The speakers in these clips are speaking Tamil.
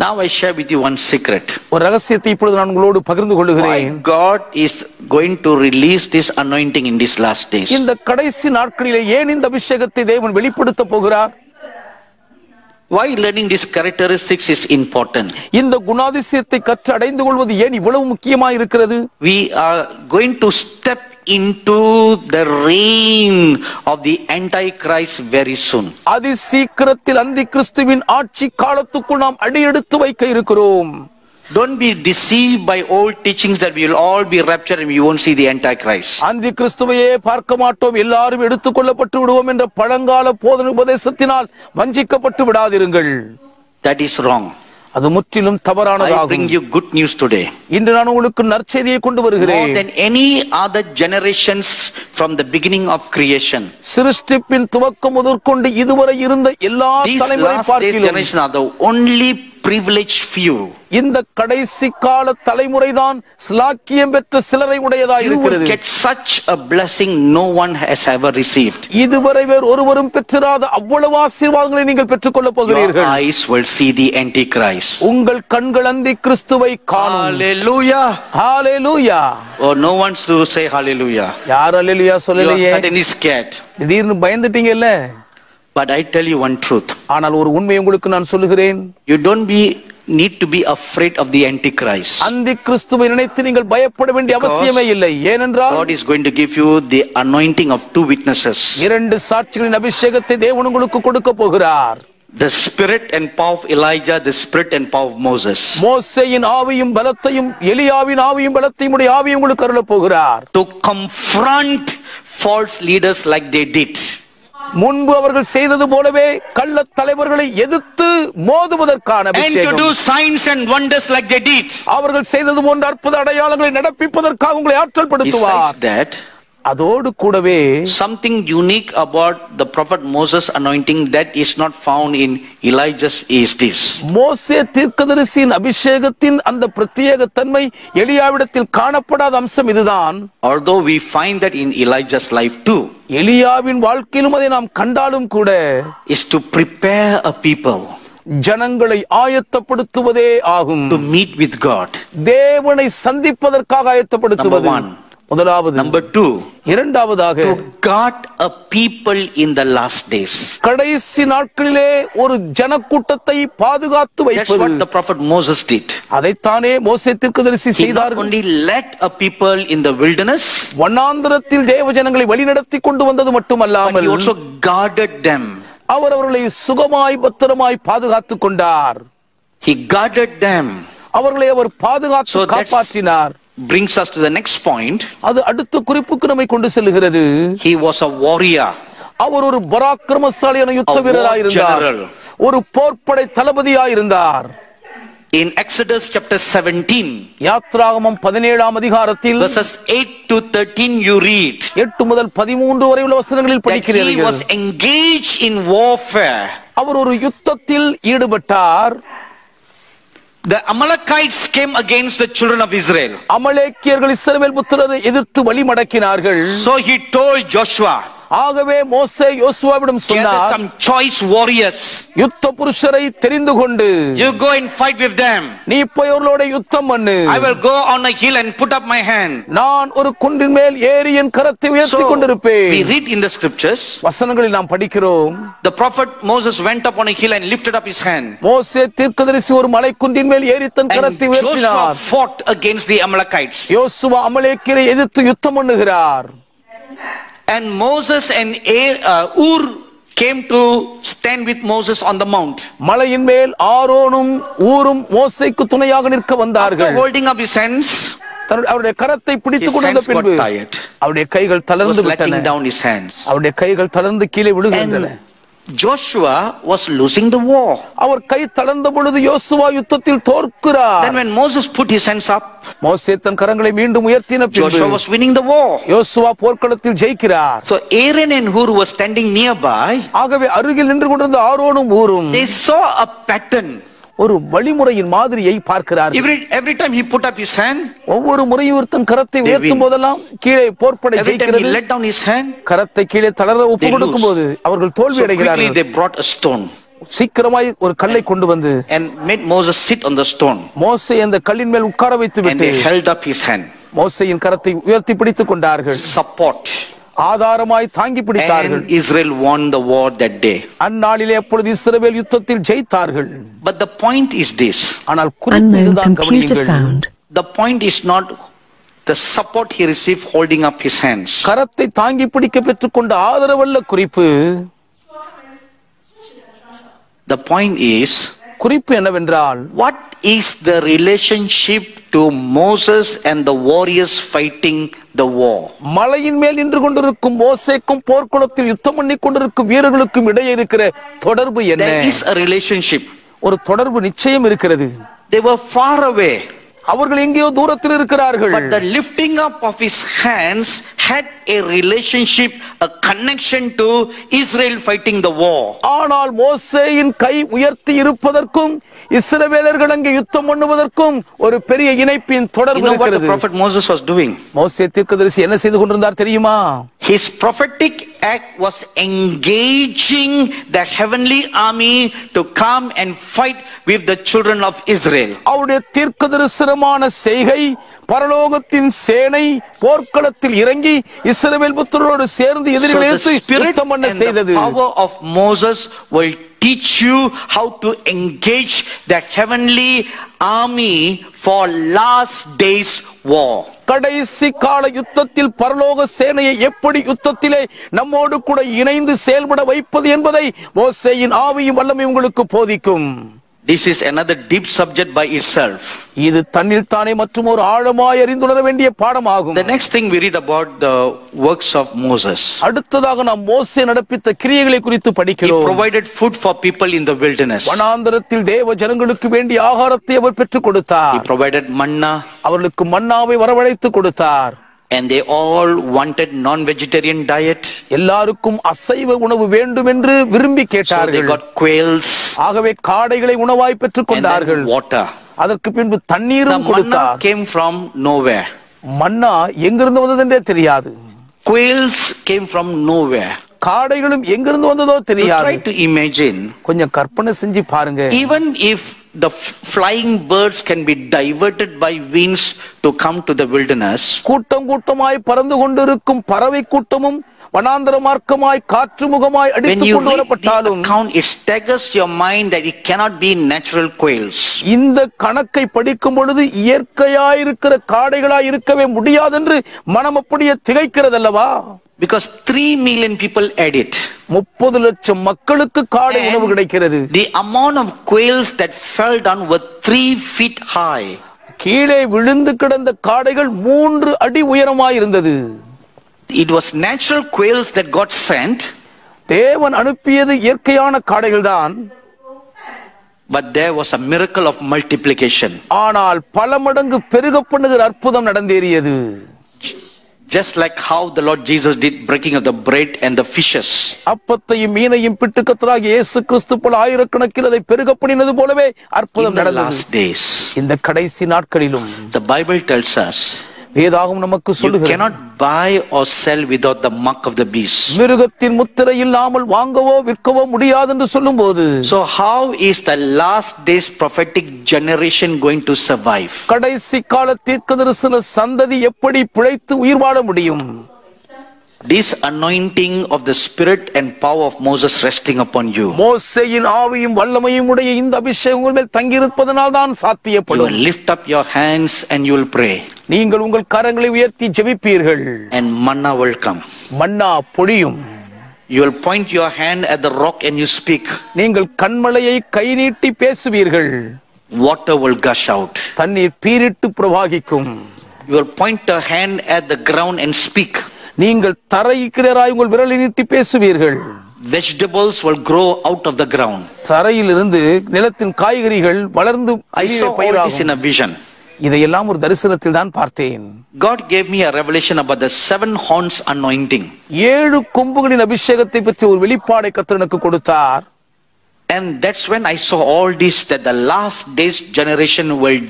Now I share with you one secret. ஒரு ரகசியத்தை இப்பொழுது நான் உங்களோடு பகிர்ந்து Why கொள்ளுகிறேன் God is going to release this anointing in these last days. இந்த கடைசி நாட்களிலே ஏன் இந்த அபிஷேகத்தை தேவன் வெளிப்படுத்த போகிறார் Why learning these characteristics is important. இந்த குணாதிசயத்தை கற்று அடைந்து கொள்வது ஏன் இவ்வளவு முக்கியமா இருக்கிறது We are going to step into the reign of the Antichrist very soon. அதி சீக்கிரத்தில் அந்தி கிறிஸ்துவின் ஆட்சி காலத்துக்குள் நாம் அடியெடுத்து வைக்க இருக்கிறோம் Don't be deceived by old teachings that we will all be raptured and we won't see the Antichrist. அந்தி கிறிஸ்துவையே பார்க்க மாட்டோம் எல்லாரும் எடுத்துக் கொள்ளப்பட்டு விடுவோம் என்ற பழங்கால போதனை உபதேசத்தினால் வஞ்சிக்கப்பட்டு விடாதிருங்கள் That is wrong. அது முற்றிலும் I தவறானதாகும் bring you good news today. இன்று நான் உங்களுக்கு நற்செய்தியை கொண்டு More வருகிறேன் than any other generations from the beginning of creation. சிருஷ்டிப்பின் துவக்கம் முதற்கொண்டு இதுவரை இருந்த எல்லா These தலைமுறை last days பார்க்கிலும் generation are the only privileged few. இந்த கடைசி கால தலைமுறைதான் ஸ்லாக்கியம் பெற்ற சிலரை உடையதா You will இருக்கிறது get such a blessing no one has ever received. இதுவரை வேறு ஒருவரும் பெற்றிராத அவ்வளவு ஆசீர்வாதங்களை நீங்கள் பெற்றுக்கொள்ளப் Your போகிறீர்கள் eyes will see the Antichrist. உங்கள் கண்கள் அந்தி கிறிஸ்துவை காணும் Hallelujah. Hallelujah Oh, no one's to say hallelujah. யார் அல்லேலூயா You are சொல்லலையே suddenly scared. திடீர்னு பயந்துட்டீங்கல்ல But I tell you one truth. ஆனால் ஒரு உண்மை உங்களுக்கு நான் சொல்லுகிறேன் You don't be need to be afraid of the Antichrist. அந்தி கிறிஸ்துவை நினைத்து நீங்கள் பயப்பட வேண்டிய அவசியமே இல்லை ஏனென்றால் God is going to give you the anointing of two witnesses. இரண்டு சாட்சிகளின் அபிஷேகத்தை தேவன் உங்களுக்கு கொடுக்க போகிறார் The spirit and power of Elijah, the spirit and power of Moses. மோசேயின் ஆவியும் பலத்தையும் எலியாவின் ஆவியும் பலத்தையும் உடைய ஆவியும் உங்களுக்கு அருளப் போகிறார் To confront false leaders like they did. முன்பு அவர்கள் செய்தது போலவே கள்ள தலைவர்களை எதிர்த்து மோதுவதற்கான And to அபிஷேகம் do signs and wonders like they did. அவர்கள் செய்தது போன்ற அற்புத அடையாளங்களை நடப்பிப்பதற்காக உங்களை ஆற்றல் Besides படுத்துவார் that, அதோடு கூடவே something unique about the prophet Moses anointing that is not found in Elijah's is this. மோசே தீர்க்கதரிசியின் அபிஷேகத்தின் அந்த பிரத்யேக தன்மை எலியாவிடத்தில் காணப்படாத அம்சம் இதுதான் Although we find that in Elijah's life too, எலியாவின் வாழ்க்கையிலும் அதை நாம் கண்டாலும் கூட is to prepare a people ஜனங்களை ஆயத்தப்படுத்துவதே ஆகும் to meet with God. தேவனை சந்திப்பதற்காக ஆயத்தப்படுத்துவது Number one. முதலாவது Number two, இரண்டாவதாக to guard a people in the last days. கடைசி நாட்களிலே ஒரு ஜனக்கூட்டத்தை பாதுகாத்து That's வைப்பது what the prophet Moses did. அதைத்தானே மோசே தீர்க்கதரிசி He not செய்தார்கள் only led a people in the wilderness, வண்ணாந்திரத்தில் தேவ ஜனங்களை வழிநடத்தி கொண்டு வந்தது but மட்டுமல்லாமல் he also guarded them. அவர் அவர்களை சுகமாய் பத்திரமாய் பாதுகாத்துக் கொண்டார் He guarded them. அவர்களை அவர் பாதுகாத்து So that's- காப்பாற்றினார் Brings us to the next point. அது அடுத்த குறிப்புக்கு நம்மை கொண்டு செல்லுகிறது He was a warrior. அவர் ஒரு பராக்கிரமசாலியான யுத்த A war வீரராயிருந்தார் general. ஒரு போர்ப்படை தளபதியாயிருந்தார் In Exodus chapter 17, யாத்ராகமம் பதினேழாம் அதிகாரத்தில் verses 8 to 13, you read எட்டு முதல் பதிமூன்று வரை உள்ள வசனங்களில் that he படிக்கிறீர்கள் was engaged in warfare. அவர் ஒரு யுத்தத்தில் ஈடுபட்டார் The Amalekites came against the children of Israel. அமலேக்கியர்கள் இஸ்ரவேல் புத்திரரை எதிர்த்து வழிமடக்கினார்கள் So he told Joshua, ஆகவே மோசே யோசுவாவிடம் gather சொன்னார் some choice warriors. யுத்த புருஷரை தெரிந்து கொண்டு You go and fight with them. நீ போய் அவர்களோட யுத்தம் பண்ணு I will go on a hill and put up my hand. நான் ஒரு குன்றின் மேல் ஏறி என் கரத்தை உயர்த்தி So கொண்டிருப்பேன் we read in the scriptures, வசனங்களில் நாம் படிக்கிறோம் the prophet Moses went up on a hill and lifted up his hand. மோசே தீர்க்கதரிசி ஒரு மலை குன்றின் மேல் ஏறி தன் And கரத்தை Joshua உயர்த்தினார் fought against the Amalekites. யோசுவா அமலேக்கியரை எதிர்த்து யுத்தம் பண்ணுகிறார் And Moses and A- uh, Ur came to stand with Moses on the mount. மலையின் மேல் ஆரோனும் ஊரும் மோசேக்கு துணையாக நிற்க After வந்தார்கள் holding up his hands, தன்னுடைய- அவருடைய கரத்தை his பிடித்துக் கொண்டிருந்த hands got பின்பு tired. அவருடைய கைகள் He was தளர்ந்து letting விட்டன down his hands. அவருடைய கைகள் தளர்ந்து கீழே விழுகின்றன And Joshua was losing the war. அவர் கை தளர்ந்த பொழுது யோசுவா யுத்தத்தில் தோற்கிறார் Then when Moses put his hands up, மோசே தன் கரங்களை மீண்டும் உயர்த்தின Joshua பின்பு was winning the war. யோசுவா போர்க்களத்தில் ஜெயிக்கிறார் So Aaron and Hur were standing nearby. ஆகவே அருகில் நின்று கொண்டிருந்த ஆரோனும் ஊரும் They saw a pattern. ஒரு வழிமுறையின் மாதிரியை பார்க்கிறார்கள் Every, every time he put up his hand, ஒவ்வொரு முறையும் ஒரு தன் கரத்தை உயர்த்தும் போதெல்லாம் கீழே போர்ப்படை every time he ஜெயிக்கிறது let down his hand, கரத்தை கீழே தளர ஒப்பு They கொடுக்கும் போது அவர்கள் தோல்வி so quickly அடைகிறார்கள் they brought a stone. சீக்கிரமாய் ஒரு கல்லை கொண்டு வந்து and made Moses sit on the stone. மோசே அந்த கல்லின் மேல் உட்கார வைத்து And விட்டு they held up his hand. மோசையின் கரத்தை உயர்த்தி பிடித்துக் கொண்டார்கள் Support. ஆதாரமாய் தாங்கி பிடித்தார்கள் And Israel won the war that day. அந்நாளிலே அப்பொழுது இஸ்ரவேல் யுத்தத்தில் ஜெயித்தார்கள் But the point is this. ஆனால் குறிப்பு Unknown இதுதான் computer கவனியுங்கள் found. The point is not the support he received holding up his hands. கரத்தை தாங்கி பிடிக்க பெற்றுக்கொண்ட ஆதரவல்ல குறிப்பு The point is, குறிப்பு என்னவென்றால் what is the relationship to Moses and the warriors fighting the war? மலையின் மேல் நின்று கொண்டிருக்கும் மோசேக்கும் போர்க்குளத்தில் யுத்தம் பண்ணி கொண்டிருக்கும் வீரர்களுக்கும் இடையே இருக்கிற தொடர்பு என்ன There is a relationship. ஒரு தொடர்பு நிச்சயம் இருக்கிறது They were far away. அவர்கள் எங்கேயோ தூரத்தில் இருக்கிறார்கள் But the lifting up of his hands had a relationship, a connection to Israel fighting the war. ஆனால் மோசேயின் கை உயர்த்தி இருப்பதற்கும் இஸ்ரவேலர்கள் அங்கே யுத்தம் பண்ணுவதற்கும் ஒரு பெரிய இணைப்பின் You தொடர்பு know what the இருக்கிறது prophet Moses was doing? மோசே தீர்க்கதரிசி என்ன செய்து கொண்டிருந்தார் தெரியுமா His prophetic act was engaging the heavenly army to come and fight with the children of Israel. அவருடைய தீர்க்கதரிசனமான செய்கை பரலோகத்தின் சேனை போர்க்களத்தில் இறங்கி இஸ்ரவேல் புத்திரரோடு சேர்ந்து So எதிரில் the எடுத்து spirit யுத்தம் பண்ண and the செய்தது power of Moses will teach you how to engage the heavenly army for last days war. கடைசி கால யுத்தத்தில் பரலோக சேனையை எப்படி யுத்தத்திலே நம்மோடு கூட இணைந்து செயல்பட வைப்பது என்பதை மோசேயின் ஆவியும் வல்லமையும் உங்களுக்கு போதிக்கும் This is another deep subject by itself. இது தன்னில் தானே மற்றும் ஒரு ஆழமாய் அறிந்துணர வேண்டிய பாடமாகும் The next thing we read about the works of Moses. அடுத்ததாக நாம் மோசே நடப்பித்த கிரியைகளை குறித்து He படிக்கிறோம் provided food for people in the wilderness. வனாந்தரத்தில் தேவ ஜனங்களுக்கு வேண்டிய ஆகாரத்தை அவர் பெற்றுக் He கொடுத்தார் provided manna அவர்களுக்கு மன்னாவை வரவழைத்து கொடுத்தார் and they all wanted non-vegetarian diet. எல்லாருக்கும் அசைவ உணவு வேண்டும் என்று விரும்பி So they கேட்டார்கள் got quails ஆகவே காடைகளை உணவாய் பெற்றுக் and கொண்டார்கள் then water. அதற்கு பின்பு The தண்ணீரும் manna கொடுத்தார் came from nowhere. மன்னா எங்கிருந்து வந்ததென்றே தெரியாது Quails came from nowhere. காடைகளும் எங்கிருந்து வந்ததோ You தெரியாது try to imagine, கொஞ்சம் கற்பனை செஞ்சு பாருங்க even if the f- flying birds can be diverted by winds to come to the wilderness, கூட்டம் கூட்டமாய் பறந்து கொண்டிருக்கும் பறவை கூட்டமும் வனாந்தர மார்க்கமாய் காற்று முகமாய் when அடித்துக் you கொண்டு read the வரப்பட்டாலும் account, it staggers your mind that it cannot be natural quails. இந்த கணக்கை படிக்கும் பொழுது இயற்கையாயிருக்கிற காடைகளாய் இருக்கவே முடியாதென்று மனம் அப்படியே திகைக்கிறதல்லவா Because three million people ate it. முப்பது லட்சம் மக்களுக்கு காடை And உணவு கிடைக்கிறது The amount of quails that fell down were three feet high. கீழே விழுந்து கிடந்த காடைகள் மூன்று அடி உயரமாய் இருந்தது It was natural quails that got sent, தேவன் அனுப்பியது இயற்கையான காடைகள் தான் but there was a miracle of multiplication. ஆனால் பல மடங்கு பெருக பண்ணுகிற அற்புதம் நடந்தேறியது Just like how the Lord Jesus did breaking of the bread and the fishes. அப்பத்தையும் மீனையும் பிட்டுக்கத்தராக இயேசு கிறிஸ்து போல ஆயிரக்கணக்கில் அதை பெருக பண்ணினது போலவே In அற்புதம் the நடந்தது last days, இந்த கடைசி நாட்களிலும் the Bible tells us வேதாகம் நமக்கு you சொல்லுகிறது cannot buy or sell without the mark of the beast. மிருகத்தின் முத்திரை இல்லாமல் வாங்கவோ விற்கவோ முடியாது என்று சொல்லும்போது So, how is the last days prophetic generation going to survive? கடைசி கால தீர்க்க தரிசன சந்ததி எப்படி பிழைத்து உயிர் வாழ முடியும் This anointing of the spirit and power of Moses resting upon you. மோசேயின் ஆவியும் வல்லமையும் உடைய இந்த அபிஷேகம் உங்கள் மேல் தங்கியிருப்பதனால் தான் You will சாத்தியப்படும் lift up your hands and you will pray, நீங்கள் உங்கள் கரங்களை உயர்த்தி ஜெபிப்பீர்கள் and manna will come. மன்னா பொழியும் You will point your hand at the rock and you speak. நீங்கள் கண்மலையை கை நீட்டி பேசுவீர்கள் Water will gush out. தண்ணீர் பீரிட்டு பிரவாகிக்கும் You will point your hand at the ground and speak. நீங்கள் தரைக்கிறராய் உங்கள் விரலை நீட்டி பேசுவீர்கள் Vegetables will grow out of the ground. தரையிலிருந்து நிலத்தின் காய்கறிகள் வளர்ந்து I saw all this பயிராகும் in a vision. இதையெல்லாம் ஒரு தரிசனத்தில் தான் பார்த்தேன் God gave me a revelation about the seven horns anointing. ஏழு கொம்புகளின் அபிஷேகத்தை பற்றி ஒரு வெளிப்பாடை கத்திரனுக்கு கொடுத்தார் And that's when I saw all this that the last days generation will do.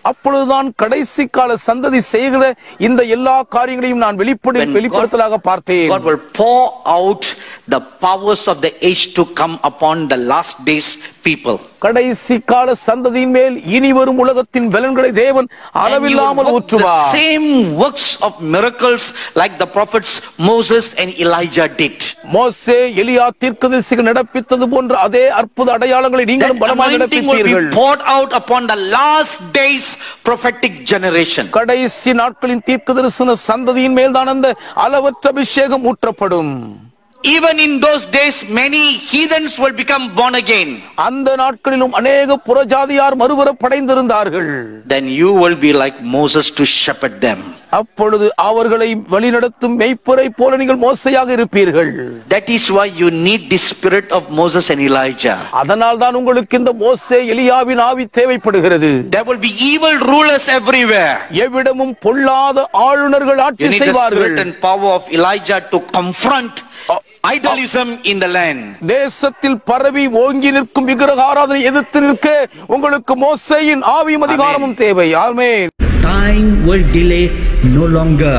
அப்பொழுதுதான் கடைசி கால சந்ததி செய்கிற இந்த எல்லா காரியங்களையும் நான் வெளிப்படி When God- வெளிப்படுத்தலாக பார்த்தேன் God will pour out the powers of the age to come upon the last days people. கடைசி கால சந்ததியின் மேல் இனி வரும் உலகத்தின் பலன்களை தேவன் And you will அளவில்லாமல் work the ஊற்றுவார் same works of miracles like the prophets Moses and Elijah did. மோசே எலியா தீர்க்கதரிசிகள் நடப்பித்தது போன்ற அதே அற்புத அடையாளங்களை That நீங்களும் பலமாக anointing will நடப்பிப்பீர்கள் be poured out upon the last days prophetic generation. கடைசி நாட்களின் தீர்க்க தரிசன சந்ததியின் மேல் தான் அந்த அளவற்ற அபிஷேகம் ஊற்றப்படும் Even in those days, many heathens will become born again. அந்த நாட்களிலும் அநேக புறஜாதியார் மறுவரப்படைந்திருந்தார்கள் Then you will be like Moses to shepherd them. அப்பொழுது அவர்களை வழிநடத்தும் மெய்ப்பரை போல நீங்கள் மோசையாக இருப்பீர்கள் That is why you need the spirit of Moses and Elijah. அதனால் தான் உங்களுக்கு இந்த மோசே எலியாவின் ஆவி தேவைப்படுகிறது There will be evil rulers everywhere. எவ்விடமும் பொல்லாத ஆளுநர்கள் You ஆட்சி need the செய்வார்கள் spirit and power of Elijah to confront idolism in the land. தேசத்தில் பரவி ஓங்கி நிற்கும் விக்கிரக ஆராதனை எதிர்த்து நிற்க உங்களுக்கு மோசேயின் ஆவியும் அதிகாரமும் தேவை ஆமென் Time will delay no longer.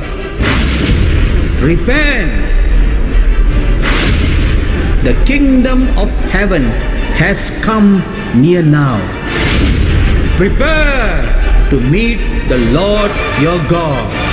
Repent. The kingdom of heaven has come near now. Prepare to meet the Lord your God.